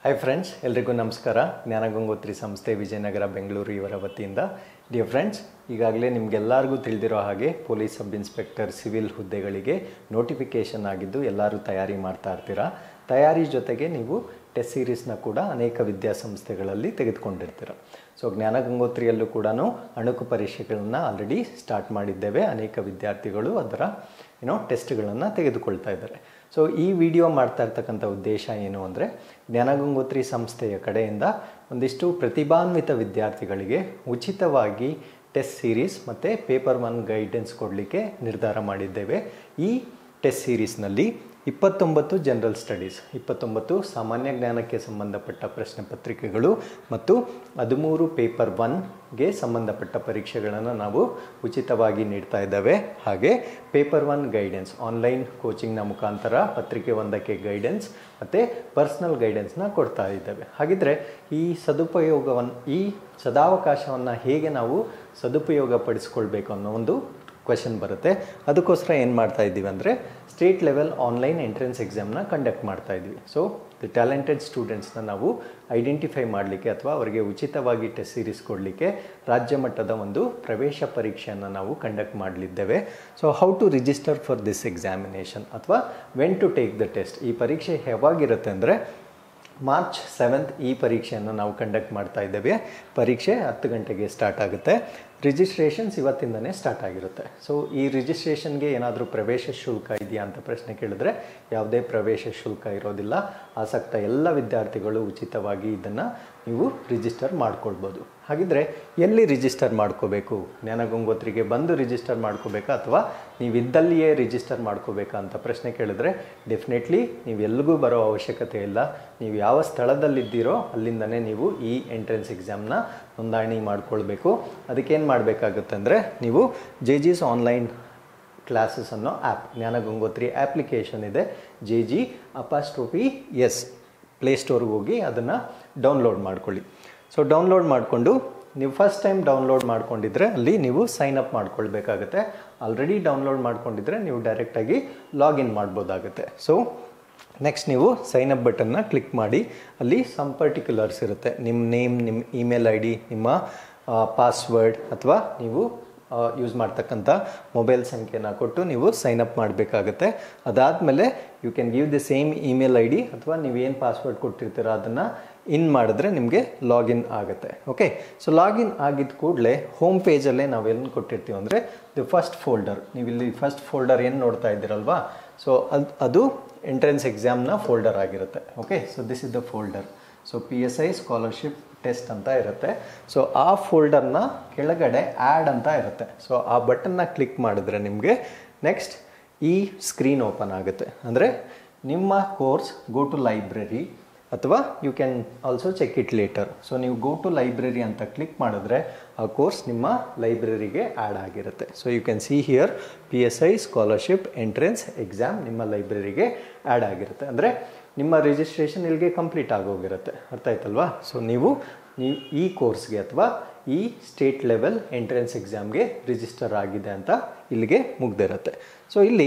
hi friends ಎಲ್ರಿಗೂ ನಮಸ್ಕಾರ ಜ್ಞಾನಗಂಗೋತ್ರಿ ಸಂಸ್ಥೆ ವಿಜಯನಗರ ಬೆಂಗಳೂರು ಇವರ ವತಿಯಿಂದ ಡಿಯರ್ ಫ್ರೆಂಡ್ಸ್ ಈಗಾಗಲೇ ನಿಮಗೆಲ್ಲರಿಗೂ ತಿಳಿದಿರೋ ಹಾಗೆ ಪೊಲೀಸ್ ಸಬ್ ಇನ್ಸ್ಪೆಕ್ಟರ್ ಸಿವಿಲ್ ಹುದ್ದೆಗಳಿಗೆ ನೋಟಿಫಿಕೇಷನ್ ಆಗಿದ್ದು ಎಲ್ಲರೂ ತಯಾರಿ ಮಾಡ್ತಾ ಇರ್ತೀರಾ ತಯಾರಿ ಜೊತೆಗೆ ನೀವು ಟೆಸ್ಟ್ ಸೀರೀಸ್ನ ಕೂಡ ಅನೇಕ ವಿದ್ಯಾಸಂಸ್ಥೆಗಳಲ್ಲಿ ತೆಗೆದುಕೊಂಡಿರ್ತೀರ ಸೊ ಜ್ಞಾನಗಂಗೋತ್ರಿಯಲ್ಲೂ ಕೂಡ ಅಣುಕು ಪರೀಕ್ಷೆಗಳನ್ನು ಆಲ್ರೆಡಿ ಸ್ಟಾರ್ಟ್ ಮಾಡಿದ್ದೇವೆ ಅನೇಕ ವಿದ್ಯಾರ್ಥಿಗಳು ಅದರ ಏನೋ ಟೆಸ್ಟ್ಗಳನ್ನು ತೆಗೆದುಕೊಳ್ತಾ ಇದ್ದಾರೆ ಸೊ ಈ ವಿಡಿಯೋ ಮಾಡ್ತಾ ಇರ್ತಕ್ಕಂಥ ಉದ್ದೇಶ ಏನು ಅಂದರೆ ಜ್ಞಾನಗಂಗೋತ್ರಿ ಸಂಸ್ಥೆಯ ಕಡೆಯಿಂದ ಒಂದಿಷ್ಟು ಪ್ರತಿಭಾನ್ವಿತ ವಿದ್ಯಾರ್ಥಿಗಳಿಗೆ ಉಚಿತವಾಗಿ ಟೆಸ್ಟ್ ಸೀರೀಸ್ ಮತ್ತು ಪೇಪರ್ ಒನ್ ಗೈಡೆನ್ಸ್ ಕೊಡಲಿಕ್ಕೆ ನಿರ್ಧಾರ ಮಾಡಿದ್ದೇವೆ ಈ ಟೆಸ್ಟ್ ಸೀರೀಸ್ನಲ್ಲಿ ಇಪ್ಪತ್ತೊಂಬತ್ತು ಜನರಲ್ ಸ್ಟಡೀಸ್ ಇಪ್ಪತ್ತೊಂಬತ್ತು ಸಾಮಾನ್ಯ ಜ್ಞಾನಕ್ಕೆ ಸಂಬಂಧಪಟ್ಟ ಪ್ರಶ್ನೆ ಪತ್ರಿಕೆಗಳು ಮತ್ತು ಹದಿಮೂರು ಪೇಪರ್ ಒನ್ಗೆ ಸಂಬಂಧಪಟ್ಟ ಪರೀಕ್ಷೆಗಳನ್ನು ನಾವು ಉಚಿತವಾಗಿ ನೀಡ್ತಾ ಇದ್ದಾವೆ ಹಾಗೆ ಪೇಪರ್ ಒನ್ ಗೈಡೆನ್ಸ್ ಆನ್ಲೈನ್ ಕೋಚಿಂಗ್ನ ಮುಖಾಂತರ ಪತ್ರಿಕೆ ಒಂದಕ್ಕೆ ಗೈಡೆನ್ಸ್ ಮತ್ತು ಪರ್ಸ್ನಲ್ ಗೈಡೆನ್ಸ್ನ ಕೊಡ್ತಾ ಇದ್ದೇವೆ ಹಾಗಿದ್ರೆ ಈ ಸದುಪಯೋಗವನ್ನು ಈ ಸದಾವಕಾಶವನ್ನು ಹೇಗೆ ನಾವು ಸದುಪಯೋಗ ಪಡಿಸ್ಕೊಳ್ಬೇಕು ಅನ್ನೋ ಒಂದು ಕ್ವೆಶನ್ ಬರುತ್ತೆ ಅದಕ್ಕೋಸ್ಕರ ಏನು ಮಾಡ್ತಾ ಇದ್ದೀವಿ ಅಂದರೆ ಸ್ಟೇಟ್ ಲೆವೆಲ್ ಆನ್ಲೈನ್ ಎಂಟ್ರೆನ್ಸ್ ಎಕ್ಸಾಮ್ನ ಕಂಡಕ್ಟ್ ಮಾಡ್ತಾ ಇದ್ವಿ ಸೊ ದಿ ಟ್ಯಾಲೆಂಟೆಡ್ ಸ್ಟೂಡೆಂಟ್ಸ್ನ ನಾವು ಐಡೆಂಟಿಫೈ ಮಾಡಲಿಕ್ಕೆ ಅಥವಾ ಅವರಿಗೆ ಉಚಿತವಾಗಿ ಟೆಸ್ಟ್ ಸೀರೀಸ್ ಕೊಡಲಿಕ್ಕೆ ರಾಜ್ಯ ಮಟ್ಟದ ಒಂದು ಪ್ರವೇಶ ಪರೀಕ್ಷೆಯನ್ನು ನಾವು ಕಂಡಕ್ಟ್ ಮಾಡಲಿದ್ದೇವೆ so how to register for this examination ಅಥವಾ when to take the test ಈ ಪರೀಕ್ಷೆ ಯಾವಾಗಿರುತ್ತೆ ಅಂದರೆ ಮಾರ್ಚ್ ಸೆವೆಂತ್ ಈ ಪರೀಕ್ಷೆಯನ್ನು ನಾವು ಕಂಡಕ್ಟ್ ಮಾಡ್ತಾ ಇದ್ದೇವೆ ಪರೀಕ್ಷೆ ಹತ್ತು ಗಂಟೆಗೆ ಸ್ಟಾರ್ಟ್ ಆಗುತ್ತೆ ರಿಜಿಸ್ಟ್ರೇಷನ್ಸ್ ಇವತ್ತಿಂದನೇ ಸ್ಟಾರ್ಟ್ ಆಗಿರುತ್ತೆ ಸೊ ಈ ರಿಜಿಸ್ಟ್ರೇಷನ್ಗೆ ಏನಾದರೂ ಪ್ರವೇಶ ಶುಲ್ಕ ಇದೆಯಾ ಅಂತ ಪ್ರಶ್ನೆ ಕೇಳಿದ್ರೆ ಯಾವುದೇ ಪ್ರವೇಶ ಶುಲ್ಕ ಇರೋದಿಲ್ಲ ಆಸಕ್ತ ಎಲ್ಲ ವಿದ್ಯಾರ್ಥಿಗಳು ಉಚಿತವಾಗಿ ಇದನ್ನು ನೀವು ರಿಜಿಸ್ಟರ್ ಮಾಡ್ಕೊಳ್ಬೋದು ಹಾಗಿದ್ರೆ ಎಲ್ಲಿ ರಿಜಿಸ್ಟರ್ ಮಾಡ್ಕೋಬೇಕು ಜ್ಞಾನಗಂಗೋತ್ರಿಗೆ ಬಂದು ರಿಜಿಸ್ಟರ್ ಮಾಡ್ಕೋಬೇಕಾ ಅಥವಾ ನೀವು ಇದ್ದಲ್ಲಿಯೇ ರಿಜಿಸ್ಟರ್ ಮಾಡ್ಕೋಬೇಕಾ ಅಂತ ಪ್ರಶ್ನೆ ಕೇಳಿದ್ರೆ ಡೆಫಿನೆಟ್ಲಿ ನೀವು ಎಲ್ಲಿಗೂ ಬರೋ ಅವಶ್ಯಕತೆ ಇಲ್ಲ ನೀವು ಯಾವ ಸ್ಥಳದಲ್ಲಿದ್ದೀರೋ ಅಲ್ಲಿಂದನೇ ನೀವು ಈ ಎಂಟ್ರೆನ್ಸ್ ಎಕ್ಸಾಮ್ನ ನೋಂದಣಿ ಮಾಡ್ಕೊಳ್ಬೇಕು ಅದಕ್ಕೇನು ಮಾಡಬೇಕಾಗುತ್ತೆ ಅಂದರೆ ನೀವು ಜೆ ಜಿಸ್ ಆನ್ಲೈನ್ ಕ್ಲಾಸಸ್ ಅನ್ನೋ ಆ್ಯಪ್ ಜ್ಞಾನಗಂಗೋತ್ರಿ ಆ್ಯಪ್ಲಿಕೇಶನ್ ಇದೆ ಜೆ ಜಿ ಅಪಾಸ್ಟ್ರೋಪಿ ಎಸ್ ಪ್ಲೇಸ್ಟೋರ್ಗೆ ಹೋಗಿ ಅದನ್ನು ಡೌನ್ಲೋಡ್ ಮಾಡ್ಕೊಳ್ಳಿ ಸೊ ಡೌನ್ಲೋಡ್ ಮಾಡಿಕೊಂಡು ನೀವು ಫಸ್ಟ್ ಟೈಮ್ ಡೌನ್ಲೋಡ್ ಮಾಡ್ಕೊಂಡಿದ್ರೆ ಅಲ್ಲಿ ನೀವು ಸೈನ್ ಅಪ್ ಮಾಡ್ಕೊಳ್ಬೇಕಾಗತ್ತೆ ಆಲ್ರೆಡಿ ಡೌನ್ಲೋಡ್ ಮಾಡ್ಕೊಂಡಿದ್ರೆ ನೀವು ಡೈರೆಕ್ಟಾಗಿ ಲಾಗಿನ್ ಮಾಡ್ಬೋದಾಗುತ್ತೆ ಸೊ ನೆಕ್ಸ್ಟ್ ನೀವು ಸೈನ್ ಅಪ್ ಬಟನ್ನ ಕ್ಲಿಕ್ ಮಾಡಿ ಅಲ್ಲಿ ಸಮ್ ಪರ್ಟಿಕ್ಯುಲರ್ಸ್ ಇರುತ್ತೆ ನಿಮ್ಮ ನೇಮ್ ನಿಮ್ಮ ಇಮೇಲ್ ಐ ಡಿ ನಿಮ್ಮ ಪಾಸ್ವರ್ಡ್ ಅಥವಾ ನೀವು ಯೂಸ್ ಮಾಡ್ತಕ್ಕಂಥ ಮೊಬೈಲ್ ಸಂಖ್ಯೆನ ಕೊಟ್ಟು ನೀವು ಸೈನ್ ಅಪ್ ಮಾಡಬೇಕಾಗತ್ತೆ ಅದಾದಮೇಲೆ you can give the same email I D ಅಥವಾ ನೀವೇನು ಪಾಸ್ವರ್ಡ್ ಕೊಟ್ಟಿರ್ತೀರ ಅದನ್ನು ಇನ್ ಮಾಡಿದ್ರೆ ನಿಮಗೆ ಲಾಗಿನ್ ಆಗುತ್ತೆ ಓಕೆ ಸೊ ಲಾಗಿನ್ ಆಗಿದ್ದ ಕೂಡಲೇ ಹೋಮ್ ಪೇಜಲ್ಲೇ ನಾವೇನು ಕೊಟ್ಟಿರ್ತೀವಿ ಅಂದರೆ ದಿ ಫಸ್ಟ್ ಫೋಲ್ಡರ್ ನೀವು ಇಲ್ಲಿ ಫಸ್ಟ್ ಫೋಲ್ಡರ್ ಏನು ನೋಡ್ತಾ ಇದ್ದೀರಲ್ವಾ ಸೊ ಅದು ಅದು ಎಂಟ್ರೆನ್ಸ್ ಎಕ್ಸಾಮ್ನ ಫೋಲ್ಡರ್ ಆಗಿರುತ್ತೆ okay so this is the folder so P S I scholarship test ಅಂತ ಇರುತ್ತೆ ಸೊ ಆ ಫೋಲ್ಡರ್ನ ಕೆಳಗಡೆ ಆ್ಯಡ್ ಅಂತ ಇರುತ್ತೆ ಸೊ ಆ ಬಟನ್ನ ಕ್ಲಿಕ್ ಮಾಡಿದ್ರೆ ನಿಮಗೆ ನೆಕ್ಸ್ಟ್ ಈ ಸ್ಕ್ರೀನ್ ಓಪನ್ ಆಗುತ್ತೆ ಅಂದರೆ ನಿಮ್ಮ ಕೋರ್ಸ್ ಗೋ ಟು ಲೈಬ್ರರಿ ಅಥವಾ you can also check it later so ನೀವು ಗೋ ಟು ಲೈಬ್ರರಿ ಅಂತ ಕ್ಲಿಕ್ ಮಾಡಿದ್ರೆ ಆ ಕೋರ್ಸ್ ನಿಮ್ಮ ಲೈಬ್ರರಿಗೆ ಆ್ಯಡ್ ಆಗಿರುತ್ತೆ so you can see here P S I scholarship entrance exam ನಿಮ್ಮ ಲೈಬ್ರರಿಗೆ ಆ್ಯಡ್ ಆಗಿರುತ್ತೆ ಅಂದರೆ ನಿಮ್ಮ ರಿಜಿಸ್ಟ್ರೇಷನ್ ಇಲ್ಲಿಗೆ ಕಂಪ್ಲೀಟ್ ಆಗೋಗಿರುತ್ತೆ ಅರ್ಥ ಆಯ್ತಲ್ವಾ ಸೊ ನೀವು ನೀವು ಈ ಕೋರ್ಸ್ಗೆ ಅಥವಾ ಈ ಸ್ಟೇಟ್ ಲೆವೆಲ್ ಎಂಟ್ರೆನ್ಸ್ ಎಕ್ಸಾಮ್ಗೆ ರಿಜಿಸ್ಟರ್ ಆಗಿದೆ ಅಂತ ಇಲ್ಲಿಗೆ ಮುಗ್ದಿರುತ್ತೆ ಸೊ ಇಲ್ಲಿ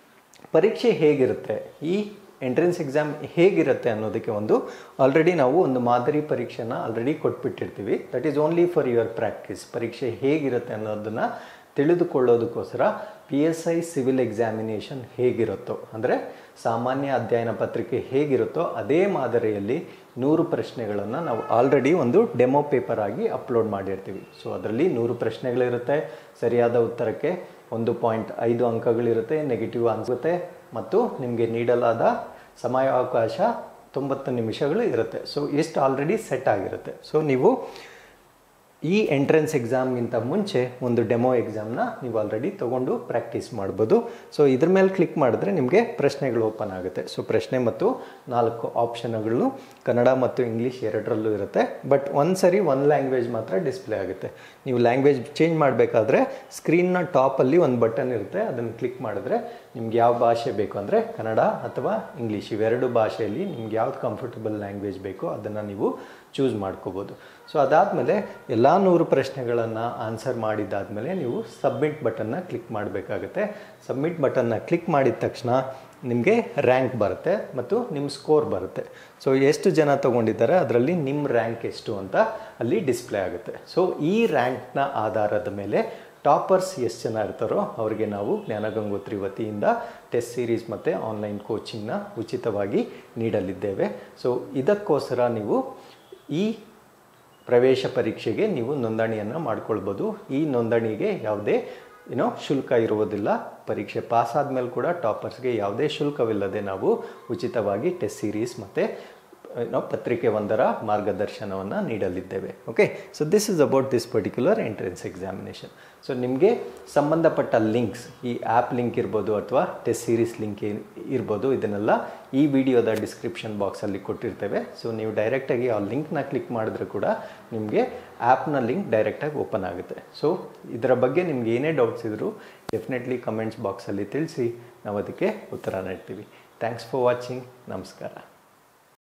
ಪರೀಕ್ಷೆ ಹೇಗಿರುತ್ತೆ ಈ ಎಂಟ್ರೆನ್ಸ್ ಎಕ್ಸಾಮ್ ಹೇಗಿರುತ್ತೆ ಅನ್ನೋದಕ್ಕೆ ಒಂದು ಆಲ್ರೆಡಿ ನಾವು ಒಂದು ಮಾದರಿ ಪರೀಕ್ಷೆನ ಆಲ್ರೆಡಿ ಕೊಟ್ಬಿಟ್ಟಿರ್ತೀವಿ that is only for your practice ಪರೀಕ್ಷೆ ಹೇಗಿರುತ್ತೆ ಅನ್ನೋದನ್ನು ತಿಳಿದುಕೊಳ್ಳೋದಕ್ಕೋಸ್ಕರ P S I civil examination ಹೇಗಿರುತ್ತೋ ಅಂದರೆ ಸಾಮಾನ್ಯ ಅಧ್ಯಯನ ಪತ್ರಿಕೆ ಹೇಗಿರುತ್ತೋ ಅದೇ ಮಾದರಿಯಲ್ಲಿ ನೂರು ಪ್ರಶ್ನೆಗಳನ್ನು ನಾವು ಆಲ್ರೆಡಿ ಒಂದು ಡೆಮೋ ಪೇಪರ್ ಆಗಿ ಅಪ್ಲೋಡ್ ಮಾಡಿರ್ತೀವಿ ಸೊ ಅದರಲ್ಲಿ ನೂರು ಪ್ರಶ್ನೆಗಳಿರುತ್ತೆ ಸರಿಯಾದ ಉತ್ತರಕ್ಕೆ ಒಂದು ಪಾಯಿಂಟ್ ಐದು ಅಂಕಗಳಿರುತ್ತೆ ನೆಗೆಟಿವ್ ಅನಿಸುತ್ತೆ ಮತ್ತು ನಿಮಗೆ ನೀಡಲಾದ ಸಮಯಾವಕಾಶ ತೊಂಬತ್ತು ನಿಮಿಷಗಳು ಇರುತ್ತೆ ಸೊ ಇಷ್ಟು ಆಲ್ರೆಡಿ ಸೆಟ್ ಆಗಿರುತ್ತೆ ಸೊ ನೀವು ಈ ಎಂಟ್ರೆನ್ಸ್ ಎಕ್ಸಾಮ್ಗಿಂತ ಮುಂಚೆ ಒಂದು ಡೆಮೋ ಎಕ್ಸಾಮ್ನ ನೀವು ಆಲ್ರೆಡಿ ತೊಗೊಂಡು ಪ್ರಾಕ್ಟೀಸ್ ಮಾಡ್ಬೋದು ಸೊ ಇದ್ರ ಮೇಲೆ ಕ್ಲಿಕ್ ಮಾಡಿದ್ರೆ ನಿಮಗೆ ಪ್ರಶ್ನೆಗಳು ಓಪನ್ ಆಗುತ್ತೆ ಸೊ ಪ್ರಶ್ನೆ ಮತ್ತು ನಾಲ್ಕು ಆಪ್ಷನ್ಗಳು ಕನ್ನಡ ಮತ್ತು ಇಂಗ್ಲೀಷ್ ಎರಡರಲ್ಲೂ ಇರುತ್ತೆ ಬಟ್ ಒಂದು ಸರಿ ಒಂದು ಲ್ಯಾಂಗ್ವೇಜ್ ಮಾತ್ರ ಡಿಸ್ಪ್ಲೇ ಆಗುತ್ತೆ ನೀವು ಲ್ಯಾಂಗ್ವೇಜ್ ಚೇಂಜ್ ಮಾಡಬೇಕಾದ್ರೆ ಸ್ಕ್ರೀನ್ನ ಟಾಪಲ್ಲಿ ಒಂದು ಬಟನ್ ಇರುತ್ತೆ ಅದನ್ನು ಕ್ಲಿಕ್ ಮಾಡಿದ್ರೆ ನಿಮ್ಗೆ ಯಾವ ಭಾಷೆ ಬೇಕು ಅಂದರೆ ಕನ್ನಡ ಅಥವಾ ಇಂಗ್ಲೀಷ್ ಇವೆರಡು ಭಾಷೆಯಲ್ಲಿ ನಿಮ್ಗೆ ಯಾವ್ದು ಕಂಫರ್ಟಬಲ್ ಲ್ಯಾಂಗ್ವೇಜ್ ಬೇಕೋ ಅದನ್ನು ನೀವು ಚೂಸ್ ಮಾಡ್ಕೋಬೋದು ಸೊ ಅದಾದಮೇಲೆ ಎಲ್ಲ ನೂರು ಪ್ರಶ್ನೆಗಳನ್ನು ಆನ್ಸರ್ ಮಾಡಿದ್ದಾದಮೇಲೆ ನೀವು ಸಬ್ಮಿಟ್ ಬಟನ್ನ ಕ್ಲಿಕ್ ಮಾಡಬೇಕಾಗುತ್ತೆ ಸಬ್ಮಿಟ್ ಬಟನ್ನ ಕ್ಲಿಕ್ ಮಾಡಿದ ತಕ್ಷಣ ನಿಮಗೆ ರ್ಯಾಂಕ್ ಬರುತ್ತೆ ಮತ್ತು ನಿಮ್ಮ ಸ್ಕೋರ್ ಬರುತ್ತೆ ಸೊ ಎಷ್ಟು ಜನ ತೊಗೊಂಡಿದ್ದಾರೆ ಅದರಲ್ಲಿ ನಿಮ್ಮ ರ್ಯಾಂಕ್ ಎಷ್ಟು ಅಂತ ಅಲ್ಲಿ ಡಿಸ್ಪ್ಲೇ ಆಗುತ್ತೆ ಸೊ ಈ ರ್ಯಾಂಕ್ನ ಆಧಾರದ ಮೇಲೆ ಟಾಪರ್ಸ್ ಎಷ್ಟು ಜನ ಇರ್ತಾರೋ ಅವರಿಗೆ ನಾವು ಜ್ಞಾನಗಂಗೋತ್ರಿ ವತಿಯಿಂದ ಟೆಸ್ಟ್ ಸೀರೀಸ್ ಮತ್ತು ಆನ್ಲೈನ್ ಕೋಚಿಂಗ್ನ ಉಚಿತವಾಗಿ ನೀಡಲಿದ್ದೇವೆ ಸೊ ಇದಕ್ಕೋಸ್ಕರ ನೀವು ಈ ಪ್ರವೇಶ ಪರೀಕ್ಷೆಗೆ ನೀವು ನೋಂದಣಿಯನ್ನು ಮಾಡ್ಕೊಳ್ಬೋದು ಈ ನೋಂದಣಿಗೆ ಯಾವುದೇ ಏನೋ ಶುಲ್ಕ ಇರುವುದಿಲ್ಲ ಪರೀಕ್ಷೆ ಪಾಸ್ ಆದಮೇಲೆ ಕೂಡ ಟಾಪರ್ಸ್ಗೆ ಯಾವುದೇ ಶುಲ್ಕವಿಲ್ಲದೆ ನಾವು ಉಚಿತವಾಗಿ ಟೆಸ್ಟ್ ಸೀರೀಸ್ ಮತ್ತು ನಾವು ಪತ್ರಿಕೆ ಒಂದರ ಮಾರ್ಗದರ್ಶನವನ್ನು ನೀಡಲಿದ್ದೇವೆ okay so this is about this particular entrance examination so ನಿಮಗೆ ಸಂಬಂಧಪಟ್ಟ ಲಿಂಕ್ಸ್ ಈ ಆ್ಯಪ್ ಲಿಂಕ್ ಇರ್ಬೋದು ಅಥವಾ ಟೆಸ್ಟ್ ಸೀರೀಸ್ ಲಿಂಕ್ ಇರ್ಬೋದು ಇದನ್ನೆಲ್ಲ ಈ ವಿಡಿಯೋದ ಡಿಸ್ಕ್ರಿಪ್ಷನ್ ಬಾಕ್ಸಲ್ಲಿ ಕೊಟ್ಟಿರ್ತೇವೆ ಸೊ ನೀವು ಡೈರೆಕ್ಟಾಗಿ ಆ ಲಿಂಕ್ನ ಕ್ಲಿಕ್ ಮಾಡಿದ್ರೆ ಕೂಡ ನಿಮಗೆ ಆ್ಯಪ್ನ ಲಿಂಕ್ ಡೈರೆಕ್ಟಾಗಿ ಓಪನ್ ಆಗುತ್ತೆ ಸೊ ಇದರ ಬಗ್ಗೆ ನಿಮ್ಗೆ ಏನೇ ಡೌಟ್ಸ್ ಇದ್ದರೂ ಡೆಫಿನೆಟ್ಲಿ ಕಮೆಂಟ್ಸ್ ಬಾಕ್ಸಲ್ಲಿ ತಿಳಿಸಿ ನಾವು ಅದಕ್ಕೆ ಉತ್ತರ ನೀಡ್ತೀವಿ ಥ್ಯಾಂಕ್ಸ್ ಫಾರ್ ವಾಚಿಂಗ್ ನಮಸ್ಕಾರ